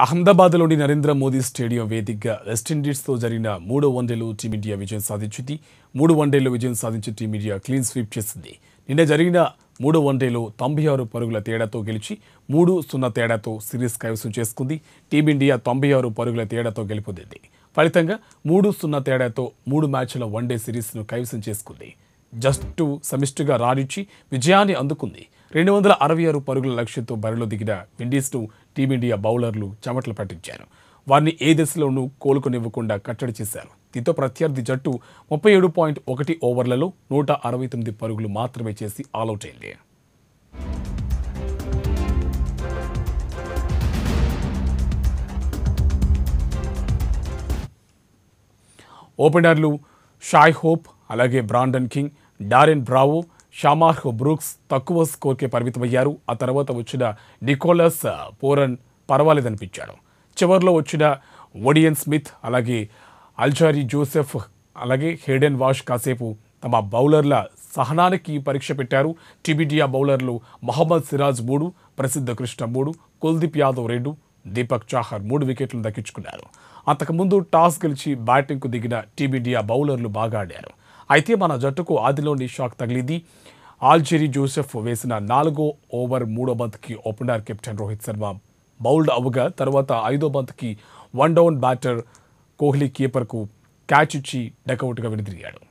అహ్మదాబాద్లోని Narendra Modi stadium వేదికగా వెస్టిండీస్తో జరిగిన మూడో వన్డేలో టీమిండియా విజయం సాధించింది మూడు వన్డేలో విజయం సాధించిన టీమిండియా క్లీన్ స్వీప్ చేసింది నిన్న జరిగిన మూడో వన్డేలో తొంభై ఆరు పరుగుల తేడాతో గెలిచి మూడు సున్నా తేడాతో సిరీస్ కైవసం చేసుకుంది టీమిండియా తొంభై ఆరు పరుగుల తేడాతో గెలుపొందింది ఫలితంగా మూడు సున్నా తేడాతో మూడు మ్యాచ్ల వన్డే సిరీస్ను కైవసం చేసుకుంది జస్టు సమిష్టిగా రాణించి విజయాన్ని అందుకుంది రెండు వందల అరవై ఆరు పరుగుల లక్ష్యంతో బరిలో దిగిన విండీస్ను టీమిండియా బౌలర్లు చెమటలు పట్టించారు వారిని ఏ దశలోనూ కోలుకొనివ్వకుండా కట్టడి చేశారు దీంతో ప్రత్యర్థి జట్టు ముప్పై ఏడు పాయింట్ ఒకటి ఓవర్లలో నూట అరవై తొమ్మిది పరుగులు మాత్రమే చేసి ఆలౌట్ అయింది ఓపెనర్లు షాయ్ హోప్ అలాగే Brandon King Darren Bravo Shamarh Brooks తక్కువ స్కోర్కే పరిమితమయ్యారు ఆ తర్వాత వచ్చిన నికోలస్ పోరన్ పర్వాలేదనిపించాడు చివరిలో వచ్చిన ఒడియన్ స్మిత్ అలాగే అల్జారీ జోసెఫ్ అలాగే హేడెన్ వాష్ కాసేపు తమ బౌలర్ల సహనానికి పరీక్ష పెట్టారు టీబీడియా బౌలర్లు మహమ్మద్ సిరాజ్ మూడు ప్రసిద్ధ కృష్ణ మూడు కుల్దీప్ యాదవ్ రెండు దీపక్ చాహర్ మూడు వికెట్లను దక్కించుకున్నారు అంతకుముందు టాస్ గెలిచి బ్యాటింగ్కు దిగిన టీమిండియా బౌలర్లు బాగా ఆడారు అయితే మన జట్టుకు ఆదిలోని షాక్ తగిలింది ఆల్జెరీ జోసెఫ్ వేసిన నాలుగో ఓవర్ మూడో బంత్కి opener captain Rohit Sharma bowled అవగా తర్వాత ఐదో బంత్కి వన్ డౌన్ బ్యాటర్ కోహ్లీ కీపర్కు క్యాచ్ ఇచ్చి డకౌట్గా వెనుదిరిగాడు